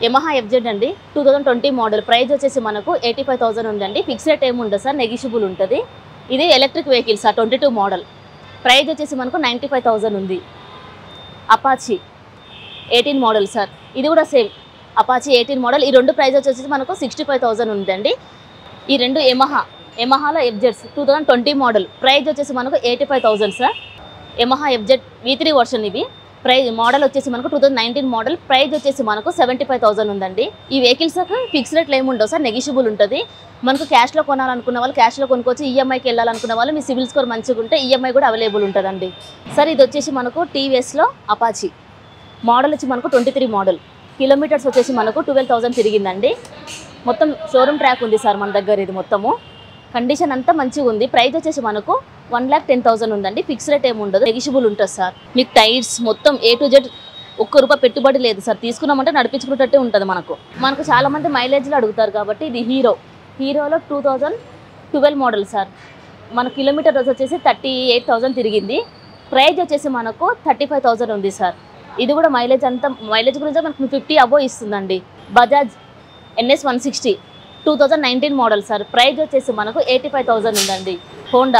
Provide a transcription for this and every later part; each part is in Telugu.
యమహా ఎఫ్జెడ్ అండి two thousand twenty model price వచ్చేసి మనకు ఎయిటీ ఫైవ్ థౌసండ్ ఉందండి ఫిక్స్ రేట్ ఏమి ఉండదు సార్ నెగిషిబుల్ ఉంటుంది ఇది electric vehicle sir twenty two model price వచ్చేసి మనకు నైంటీ ఫైవ్ థౌసండ్ ఉంది అపాచీ ఎయిటీన్ మోడల్ సార్ ఇది కూడా సేమ్ అపాచీ ఎయిటీన్ మోడల్ ఈ రెండు ప్రైస్ వచ్చేసి మనకు సిక్స్టీ ఫైవ్ థౌసండ్ ఉందండి ఈ రెండు యమహా యమహాలో FZS two thousand twenty model price వచ్చేసి మనకు eighty five thousand sir Yamaha FZ V three version ఇవి ప్రైస్ మోడల్ వచ్చేసి మనకు two thousand nineteen model price వచ్చేసి మనకు సెవెంటీ ఫైవ్ థౌసండ్ ఉందండి ఈ వెహికల్స్ ఫిక్స్ రేట్లు ఏమి ఉండవు సార్ నెగిషిబుల్ ఉంటుంది మనకు క్యాష్లో కొనాలనుకున్న వాళ్ళు క్యాష్లో కొనుక్కోవచ్చు ఈఎంఐకి వెళ్ళాలనుకున్న వాళ్ళు మీ సివిల్ స్కోర్ మంచిగా ఉంటే ఈఎంఐ కూడా అవైలబుల్ ఉంటుందండి సార్ ఇది వచ్చేసి మనకు టీవీఎస్లో అపాచీ మోడల్ వచ్చి మనకు ట్వంటీ త్రీ మోడల్ కిలోమీటర్స్ వచ్చేసి మనకు ట్వెల్వ్ థౌసండ్ తిరిగిందండి మొత్తం షోరూమ్ ట్రాక్ ఉంది సార్ మన దగ్గర ఇది మొత్తము కండిషన్ అంతా మంచిగా ఉంది ప్రైస్ వచ్చేసి మనకు వన్ ల్యాక్ టెన్ థౌసండ్ ఉందండి ఫిక్స్ రేట్ ఏమి ఉండదు నెగిషిబుల్ ఉంటుంది సార్ మీకు టైర్స్ మొత్తం ఏ టు జెడ్ ఒక్క రూపాయి పెట్టుబడి లేదు సార్ తీసుకున్నామంటే నడిపించుకున్నట్టే ఉంటుంది మనకు మనకు చాలా మంది మైలేజ్లో అడుగుతారు కాబట్టి ఇది హీరో హీరోలో two thousand twelve model sir మన కిలోమీటర్ వచ్చేసి థర్టీ ఎయిట్ థౌసండ్ తిరిగింది ప్రైజ్ వచ్చేసి మనకు థర్టీ ఫైవ్ థౌసండ్ ఉంది సార్ ఇది కూడా మైలేజ్ అంతా మైలేజ్ గురించి మనకు ఫిఫ్టీ అబో ఇస్తుందండి Bajaj NS one sixty two thousand nineteen model sir price వచ్చేసి మనకు ఎయిటీ ఫైవ్ థౌసండ్ ఉందండి హోండా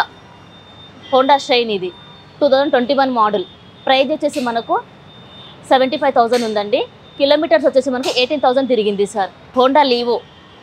హోండా షైన్ ఇది two thousand twenty one model price వచ్చేసి మనకు సెవెంటీ ఫైవ్ థౌసండ్ ఉందండి కిలోమీటర్స్ వచ్చేసి మనకు ఎయిటీన్ థౌసండ్ తిరిగింది sir Honda Livo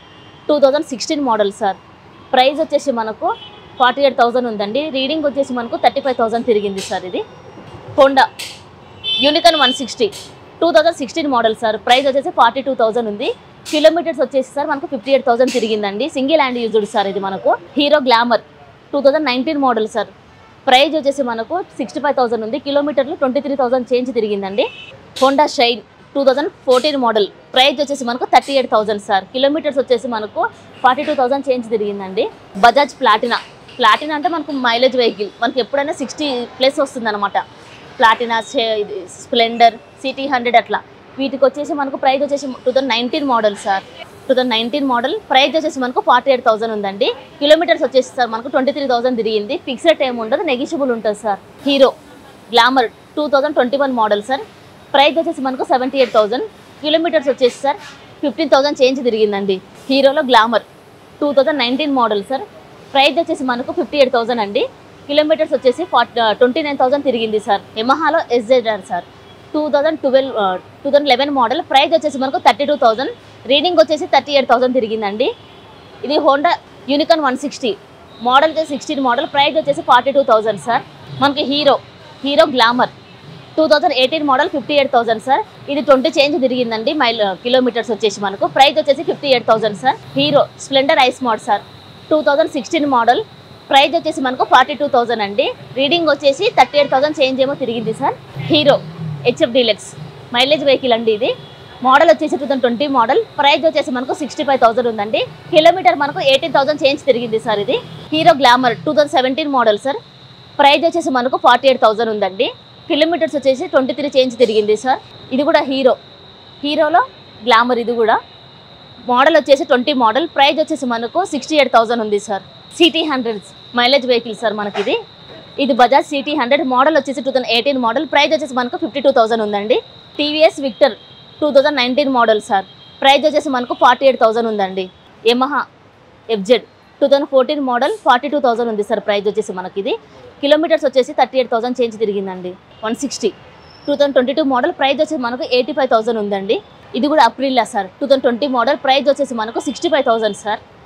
two thousand sixteen model sir price వచ్చేసి మనకు ఫార్టీ ఎయిట్ థౌసండ్ ఉందండి రీడింగ్ వచ్చేసి మనకు థర్టీ ఫైవ్ థౌసండ్ తిరిగింది సార్ ఇది Honda Unicorn one sixty two thousand sixteen model sir price వచ్చేసి ఫార్టీ టూ థౌసండ్ ఉంది కిలోమీటర్స్ వచ్చేసి సార్ మనకు ఫిఫ్టీ ఎయిట్ థౌసండ్ తిరిగిందండి సింగిల్ హ్యాండ్ యూజ్డ్ సార్ ఇది మనకు Hero Glamour two thousand nineteen model sir price వచ్చేసి మనకు సిక్స్టీ ఫైవ్ థౌసండ్ ఉంది కిలోమీటర్లు ట్వంటీ త్రీ థౌసండ్ చేంజ్ తిరిగిందండి Honda Shine two thousand fourteen model price వచ్చేసి మనకు thirty eight thousand sir kilometres వచ్చేసి మనకు ఫార్టీ టూ థౌసండ్ చేంజ్ తిరిగిందండి బజాజ్ ప్లాటినా ప్లాటినా అంటే మనకు మైలేజ్ వెహికల్ మనకి ఎప్పుడైనా సిక్స్టీ ప్లస్ వస్తుంది అనమాట ప్లాటినా స్ప్లెండర్ సిటీ హండ్రెడ్ అట్లా వీటికి వచ్చేసి మనకు ప్రైస్ వచ్చేసి two thousand nineteen model sir two thousand nineteen model price వచ్చేసి మనకు ఫార్టీ ఎయిట్ థౌసండ్ ఉందండి కిలోమీటర్స్ వచ్చేసి సార్ మనకు ట్వంటీ త్రీ థౌసండ్ తిరిగింది ఫిక్స్డ్ ఏమి ఉండదు నెగిషియబుల్ ఉంటుంది sir Hero Glamour two thousand twenty one model sir price వచ్చేసి మనకు సెవెంటీ ఎయిట్ థౌసండ్ కిలోమీటర్స్ వచ్చేసి సార్ ఫిఫ్టీన్ థౌసండ్ చేంజ్ తిరిగిందండి హీరోలో Glamour two thousand nineteen model sir price వచ్చేసి మనకు ఫిఫ్టీ ఎయిట్ థౌసండ్ అండి కిలోమీటర్స్ వచ్చేసి ఫార్టీ ట్వంటీ నైన్ థౌసండ్ తిరిగింది సార్ యమహాలో SZR sir two thousand twelve two thousand eleven model price వచ్చేసి మనకు థర్టీ టూ థౌసండ్ రీడింగ్ వచ్చేసి థర్టీ ఎయిట్ థౌసండ్ తిరిగిందండి ఇది Honda Unicorn one sixty model వచ్చేసి సిక్స్టీన్ మోడల్ ప్రైస్ వచ్చేసి ఫార్టీ టూ థౌసండ్ సార్ మనకి Hero Hero Glamour two thousand eighteen model fifty eight thousand sir ఇది ట్వంటీ చేంజ్ తిరిగిందండి మైల్ కిలోమీటర్స్ వచ్చేసి మనకు ప్రైస్ వచ్చేసి fifty eight thousand sir hero Splendor iSmart sir two thousand sixteen model price వచ్చేసి మనకు ఫార్టీ టూ థౌసండ్ అండి రీడింగ్ వచ్చేసి థర్టీ ఎయిట్ థౌసండ్ చేంజ్ ఏమో తిరిగింది sir Hero HF Deluxe mileage vehicle అండి ఇది మోడల్ వచ్చేసి two thousand twenty model price వచ్చేసి మనకు సిక్స్టీ ఫైవ్ థౌసండ్ ఉందండి కిలోమీటర్ మనకు ఎయిటీన్ థౌసండ్ చేంజ్ తిరిగింది సార్ ఇది Hero Glamour two thousand seventeen model sir price వచ్చేసి మనకు ఫార్టీ ఎయిట్ థౌసండ్ ఉందండి కిలోమీటర్స్ వచ్చేసి ట్వంటీ త్రీ చేంజ్ తిరిగింది సార్ ఇది కూడా హీరో హీరోలో గ్లామర్ ఇది కూడా మోడల్ వచ్చేసి ట్వంటీ మోడల్ ప్రైస్ వచ్చేసి మనకు సిక్స్టీ ఎయిట్ థౌసండ్ ఉంది sir CT hundred mileage vehicle sir మనకి ఇది ఇది బజాజ్ సిటీ హండ్రెడ్ మోడల్ వచ్చేసి two thousand eighteen model price వచ్చేసి మనకు ఫిఫ్టీ టూ థౌసండ్ ఉందండి TVS Victor two thousand nineteen model sir price వచ్చేసి మనకు ఫార్టీ ఎయిట్ థౌసండ్ ఉందండి Yamaha FZ two thousand fourteen model forty two thousand ఉంది సార్ ప్రైస్ వచ్చేసి మనకి ఇది కిలోమీటర్స్ వచ్చేసి థర్టీ ఎయిట్ థౌసండ్ చేంజ్ తిరిగిందండి one sixty two thousand twenty two model price వచ్చేసి మనకు ఎయిటీ ఫైవ్ థౌసండ్ ఉందండి ఇది కూడా Aprilia sir two thousand twenty model price వచ్చేసి మనకు సిక్స్టీ ఫైవ్ థౌసండ్ సార్